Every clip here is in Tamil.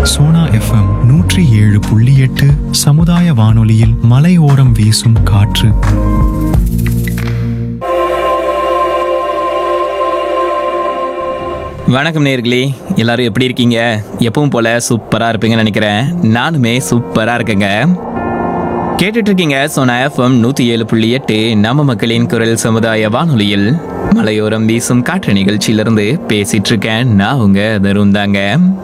சோனா எஃப்எம் நூற்றி ஏழு புள்ளி எட்டு சமுதாய வானொலியில் மலையோரம் வீசும் காற்று வணக்கம் நேர்களே எல்லாரும் எப்படி இருக்கீங்க எப்பவும் போல சூப்பரா இருப்பீங்கன்னு நினைக்கிறேன் நானுமே சூப்பரா இருக்கேங்க கேட்டுட்டு இருக்கீங்க சோனா எஃப்எம் நூத்தி ஏழு புள்ளி எட்டு நம்ம மக்களின் குரல் சமுதாய வானொலியில் மலையோரம் வீசும் காற்று நிகழ்ச்சியிலிருந்து பேசிட்டு இருக்கேன் நான் உங்க தருண் தாங்க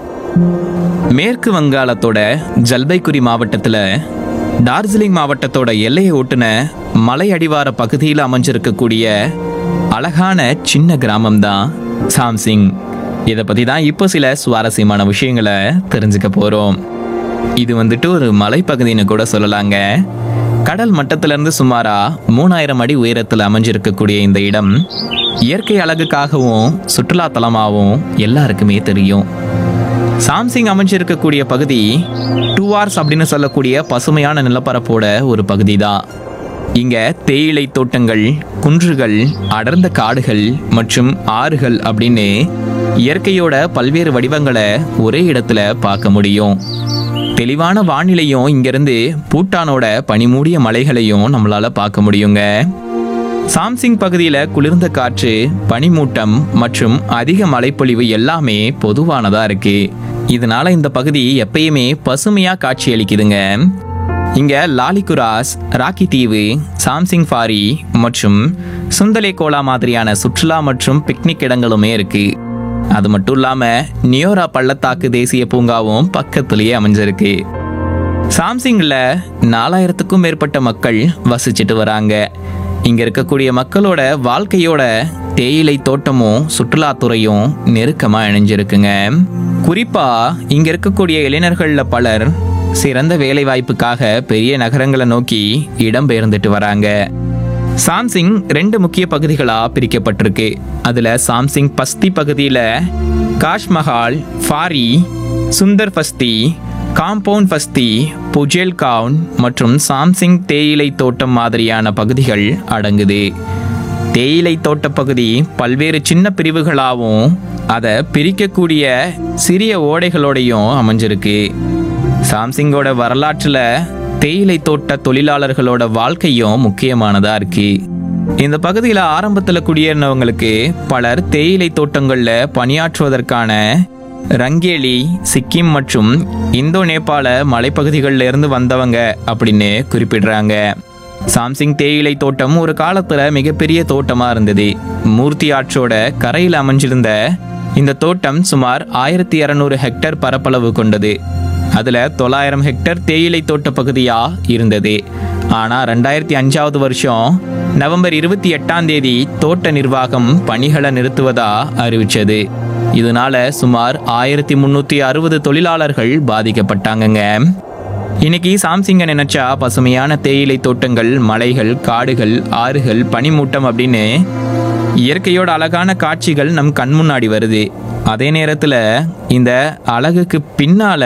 மேற்கு வங்காளத்தோட ஜல்பைகுரி மாவட்டத்துல டார்ஜிலிங் மாவட்டத்தோட எல்லையை ஒட்டுன மலை அடிவார பகுதியில் அமைஞ்சிருக்கக்கூடிய அழகான சின்ன கிராமம் தான் சாம்சிங் இதை பத்தி தான் இப்போ சில சுவாரஸ்யமான விஷயங்களை தெரிஞ்சுக்க போறோம் இது வந்துட்டு ஒரு மலைப்பகுதின்னு கூட சொல்லலாங்க கடல் மட்டத்திலிருந்து சுமாரா மூணாயிரம் அடி உயரத்தில் அமைஞ்சிருக்கக்கூடிய இந்த இடம் இயற்கை அழகுக்காகவும் சுற்றுலா தலமாகவும் எல்லாருக்குமே தெரியும் சாம்சிங் அமைஞ்சிருக்கக்கூடிய பகுதி டூ ஆர்ஸ் அப்படின்னு சொல்லக்கூடிய பசுமையான நிலப்பரப்போட ஒரு பகுதி தான் இங்க தேயிலை தோட்டங்கள் குன்றுகள் அடர்ந்த காடுகள் மற்றும் ஆறுகள் அப்படின்னு இயற்கையோட பல்வேறு வடிவங்களை ஒரே இடத்துல பார்க்க முடியும் தெளிவான வானிலையும் இங்கிருந்து பூட்டானோட பனிமூடிய மலைகளையும் நம்மளால பார்க்க முடியுங்க சாம்சிங் பகுதியில் குளிர்ந்த காற்று பனிமூட்டம் மற்றும் அதிக மழைப்பொழிவு எல்லாமே பொதுவானதா இருக்கு இதனால இந்த பகுதி எப்பயுமே பசுமையா காட்சியளிக்குதுங்க இங்க லாலிகுராஸ் ராக்கி தீவு சாம்சிங் ஃபாரி மற்றும் சுந்தலேகோலா மாதிரியான சுற்றுலா மற்றும் பிக்னிக் இடங்களுமே இருக்கு அது மட்டும் இல்லாம நியோரா பள்ளத்தாக்கு தேசிய பூங்காவும் பக்கத்திலேயே அமைஞ்சிருக்கு சாம்சிங்ல நாலாயிரத்துக்கும் மேற்பட்ட மக்கள் வசிச்சுட்டு வராங்க இங்க இருக்கக்கூடிய மக்களோட வாழ்க்கையோட தேயிலை தோட்டமும் சுற்றுலாத்துறையும் நெருக்கமா இணைஞ்சிருக்குங்க குறிப்பா இங்க இருக்கக்கூடிய இளைஞர்கள்ல பலர் சிறந்த வேலை வாய்ப்புக்காக பெரிய நகரங்களை நோக்கி இடம்பெயர்ந்துட்டு வராங்க சாம்சிங் ரெண்டு முக்கிய பகுதிகளா பிரிக்கப்பட்டிருக்கு அதுல சாம்சிங் பஸ்தி பகுதியில காஷ்மஹால் ஃபாரி சுந்தர் பஸ்தி காம்பவுண்ட் பஸ்தி புஜேல் கவுன் மற்றும் சாம்சிங் தேயிலை தோட்டம் மாதிரியான பகுதிகள் அடங்குது தேயிலை தோட்ட பகுதி பல்வேறு சின்ன பிரிவுகளாகவும் அதை பிரிக்கக்கூடிய சிறிய ஓடைகளோடையும் அமைஞ்சிருக்கு சாம்சிங்கோட வரலாற்றுல தேயிலை தோட்ட தொழிலாளர்களோட வாழ்க்கையும் முக்கியமானதா இருக்கு இந்த பகுதியில் ஆரம்பத்தில் குடியேறினவங்களுக்கு பலர் தேயிலை தோட்டங்கள்ல பணியாற்றுவதற்கான ரங்கேலி சிக்கிம் மற்றும் இந்தோ நேபாள மலைப்பகுதிகளில் இருந்து வந்தவங்க அப்படின்னு குறிப்பிடுறாங்க சாம்சிங் தேயிலை தோட்டம் ஒரு காலத்துல மிகப்பெரிய தோட்டமா இருந்தது மூர்த்தி ஆற்றோட கரையில் அமைஞ்சிருந்த இந்த தோட்டம் சுமார் ஆயிரத்தி இரநூறு ஹெக்டேர் பரப்பளவு கொண்டது அதுல தொள்ளாயிரம் ஹெக்டேர் தேயிலை தோட்ட பகுதியா இருந்தது ஆனா ரெண்டாயிரத்தி அஞ்சாவது வருஷம் நவம்பர் இருபத்தி எட்டாம் தேதி தோட்ட நிர்வாகம் பணிகளை நிறுத்துவதா அறிவிச்சது இதனால சுமார் ஆயிரத்தி முன்னூத்தி அறுபது தொழிலாளர்கள் பாதிக்கப்பட்டாங்கங்க இன்னைக்கு சாம்சிங்க நினைச்சா பசுமையான தேயிலை தோட்டங்கள் மலைகள் காடுகள் ஆறுகள் பனிமூட்டம் அப்படின்னு இயற்கையோட அழகான காட்சிகள் நம் கண் முன்னாடி வருது அதே நேரத்தில் இந்த அழகுக்கு பின்னால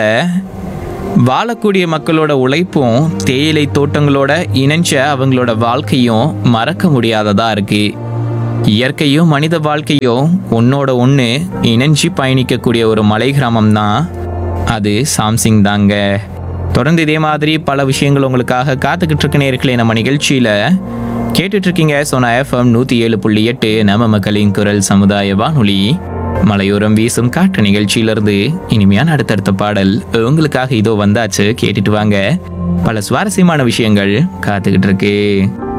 வாழக்கூடிய மக்களோட உழைப்பும் தேயிலை தோட்டங்களோட இணைஞ்ச அவங்களோட வாழ்க்கையும் மறக்க முடியாததா இருக்கு இயற்கையும் மனித வாழ்க்கையும் ஒன்னோட ஒன்று இணைஞ்சு பயணிக்கக்கூடிய ஒரு மலை கிராமம் தான் அது சாம்சிங் தாங்க தொடர்ந்து இதே மாதிரி பல விஷயங்கள் உங்களுக்காக காத்துக்கிட்டு இருக்க நேர்களே நம்ம நிகழ்ச்சியில் கேட்டுட்டு இருக்கீங்க சோனா எஃப்எம் நூற்றி ஏழு புள்ளி எட்டு நம்ம மக்களின் குரல் சமுதாய வானொலி மலையோரம் வீசும் காற்று நிகழ்ச்சியிலிருந்து இனிமையான அடுத்தடுத்த பாடல் உங்களுக்காக இதோ வந்தாச்சு கேட்டுட்டு வாங்க பல சுவாரஸ்யமான விஷயங்கள் காத்துக்கிட்டு இருக்கு